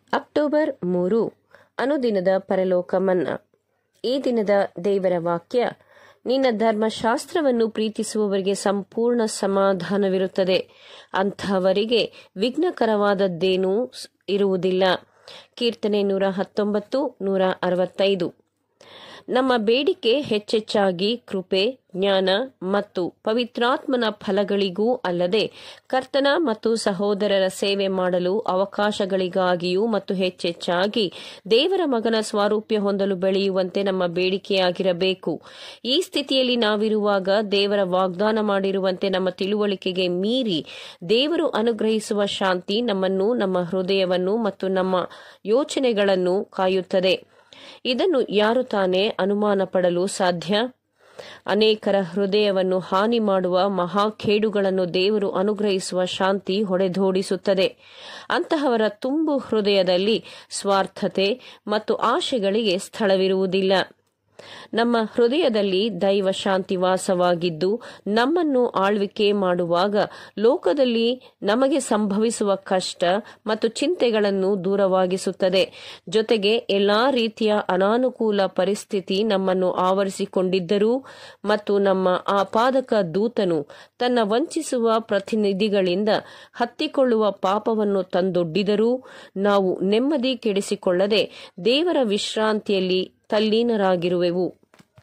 October ಮೂರು ಅನುದಿನದ ಪರಲೋಕ ಮನ್ನಾ ಈ ದಿನದ ದೇವರ ವಾಕ್ಯ ನಿನ್ನ ಧರ್ಮಶಾಸ್ತ್ರವನ್ನು ಪ್ರೀತಿಸುವವರಿಗೆ ಸಂಪೂರ್ಣ ಸಮಾಧಾನವಿರುತ್ತದೆ ಅಂತಹವರಿಗೆ ವಿಘ್ನಕರವಾದದ್ದೇನೂ ಇರುವುದಿಲ್ಲ ಕೀರ್ತನೆ ನೂರ ಹತ್ತೊಂಬತ್ತು ನೂರ ಅರವತ್ತೈದು ನಮ್ಮ ಬೇಡಿಕೆ ಹೆಚ್ಚೆಚ್ಚಾಗಿ ಕೃಪೆ ಜ್ಞಾನ ಮತ್ತು ಪವಿತ್ರಾತ್ಮನ ಫಲಗಳಿಗೂ ಅಲ್ಲದೆ ಕರ್ತನ ಮತ್ತು ಸಹೋದರರ ಸೇವೆ ಮಾಡಲು ಅವಕಾಶಗಳಿಗಾಗಿಯೂ ಮತ್ತು ಹೆಚ್ಚೆಚ್ಚಾಗಿ ದೇವರ ಮಗನ ಸ್ವಾರೂಪ್ಯ ಹೊಂದಲು ಬೆಳೆಯುವಂತೆ ನಮ್ಮ ಬೇಡಿಕೆಯಾಗಿರಬೇಕು ಈ ಸ್ಥಿತಿಯಲ್ಲಿ ನಾವಿರುವಾಗ ದೇವರ ವಾಗ್ದಾನ ಮಾಡಿರುವಂತೆ ನಮ್ಮ ತಿಳುವಳಿಕೆಗೆ ಮೀರಿ ದೇವರು ಅನುಗ್ರಹಿಸುವ ಶಾಂತಿ ನಮ್ಮನ್ನು ನಮ್ಮ ಹೃದಯವನ್ನು ಮತ್ತು ನಮ್ಮ ಯೋಚನೆಗಳನ್ನು ಕಾಯುತ್ತದೆ ಇದನ್ನು ಯಾರು ತಾನೇ ಅನುಮಾನ ಪಡಲು ಸಾಧ್ಯ ಅನೇಕರ ಹೃದಯವನ್ನು ಹಾನಿ ಮಾಡುವ ಮಹಾಖೇಡುಗಳನ್ನು ದೇವರು ಅನುಗ್ರಹಿಸುವ ಶಾಂತಿ ಹೊಡೆದೋಡಿಸುತ್ತದೆ ಅಂತಹವರ ತುಂಬು ಹೃದಯದಲ್ಲಿ ಸ್ವಾರ್ಥತೆ ಮತ್ತು ಆಶೆಗಳಿಗೆ ಸ್ಥಳವಿರುವುದಿಲ್ಲ ನಮ್ಮ ಹೃದಯದಲ್ಲಿ ದೈವ ಶಾಂತಿ ವಾಸವಾಗಿದ್ದು ನಮ್ಮನ್ನು ಆಳ್ವಿಕೆ ಮಾಡುವಾಗ ಲೋಕದಲ್ಲಿ ನಮಗೆ ಸಂಭವಿಸುವ ಕಷ್ಟ ಮತ್ತು ಚಿಂತೆಗಳನ್ನು ದೂರವಾಗಿಸುತ್ತದೆ ಜೊತೆಗೆ ಎಲ್ಲಾ ರೀತಿಯ ಅನಾನುಕೂಲ ಪರಿಸ್ಥಿತಿ ನಮ್ಮನ್ನು ಆವರಿಸಿಕೊಂಡಿದ್ದರೂ ಮತ್ತು ನಮ್ಮ ಆಪಾದಕ ದೂತನು ತನ್ನ ವಂಚಿಸುವ ಪ್ರತಿನಿಧಿಗಳಿಂದ ಹತ್ತಿಕೊಳ್ಳುವ ಪಾಪವನ್ನು ತಂದೊಡ್ಡಿದರೂ ನಾವು ನೆಮ್ಮದಿ ಕೆಡಿಸಿಕೊಳ್ಳದೆ ದೇವರ ವಿಶ್ರಾಂತಿಯಲ್ಲಿ ತಲ್ಲೀನರಾಗಿರುವೆವು